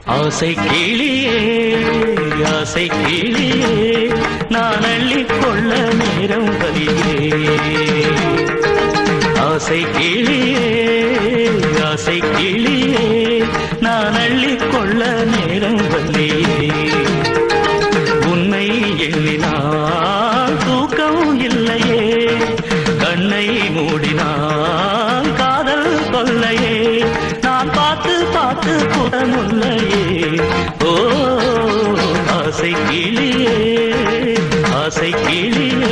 ஆசை கிளியே ஆசை கிளியே நான் அள்ளிக் கொள்ள நேரம் வலியே ஆசை கிளியே ஆசை கிளியே நான் அள்ளிக் கொள்ள நேரம் வல்லியே உன்னை எண்ணினால் தூக்கம் இல்லையே கண்ணை மூடினால் காதல் கொல்லையே நான் பார்த்து பார்த்து குடமுல்லையே ஓ ஆசை கிளியே ஆசை கிளியே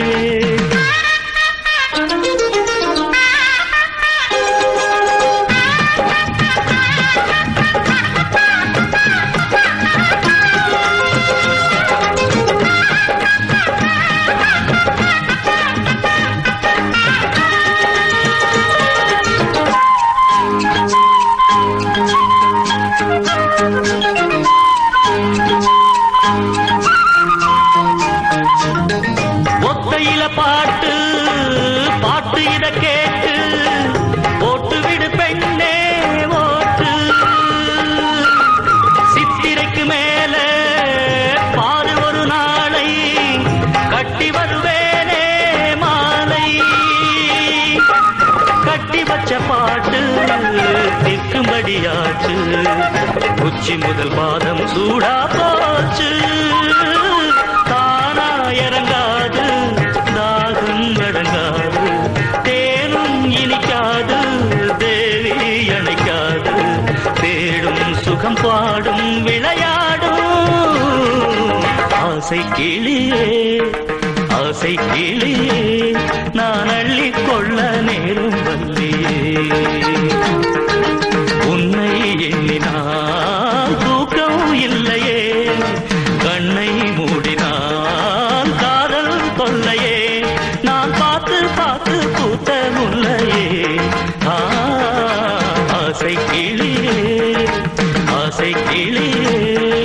ஒத்தையில பாட்டு பாட்டு இத கேட்டு போட்டு விடு பெண்ணே ஓட்டு சித்திரைக்கு மேல பாரு ஒரு நாளை கட்டி வருவேனே மாலை கட்டி வச்ச பாட்டு நிற்கும்படியாச்சு உச்சி முதல் பாதம் சூடா போச்சு தானா இறங்காது தாகம் அடங்காது தேனும் இனிக்காது தேவி அணைக்காது தேடும் சுகம் பாடும் விளையாடும் ஆசை கிளியே ஆசை கிளியே நான் அள்ளிக் கொள்ள நேரும் வல்லியே உன்னை எண்ணினால் தூக்கம் இல்லையே கண்ணை மூடினால் காதல் தொல்லையே நான் பார்த்து பார்த்து பூத்த முல்லையே ஆ, ஆசை கிளியே ஆசை கிளியே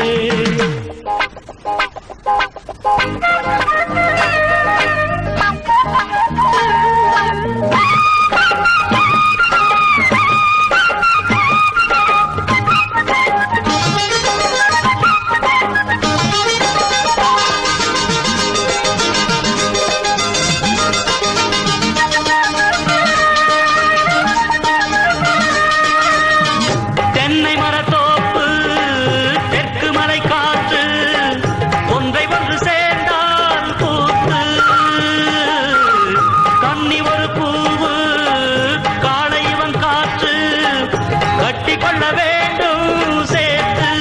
தென்னை மரத்தோப்பு தெற்கு மலை காற்று ஒன்றை ஒன்று சேர்ந்தால் பூத்து கன்னி ஒரு பூவு காளை இவன் காற்று கட்டி கொள்ள வேண்டும் சேர்த்து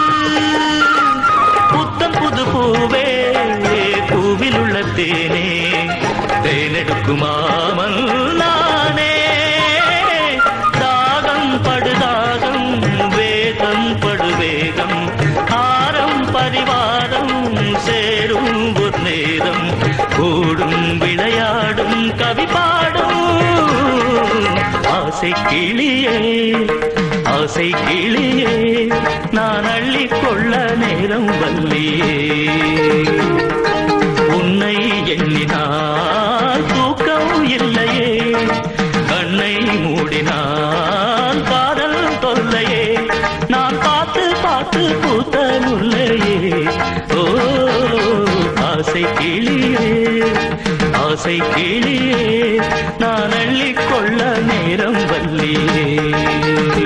புத்தம் புது பூவே பூவில் உள்ள தேனே தேனெடுக்குமாமல் நானே தாகம் படுதாகம் வேகம் படுவேகம் ஆரம் பரிவாரம் சேரும் ஒரு நேரம் கூடும் விளையாடும் கவி பாடும் ஆசை கிளியே ஆசை கிளியே நான் அள்ளிக் கொள்ள நேரம் வல்லியே உன்னை எண்ணினால் தூக்கம் இல்லையே கண்ணை மூடினால் காதல் தொல்லையே நான் பார்த்து பார்த்து பூத்த முல்லையே ஓ ஆசை கிளியே ஆசை கிளியே நான் அள்ளிக் கொள்ள நேரம் வல்லியே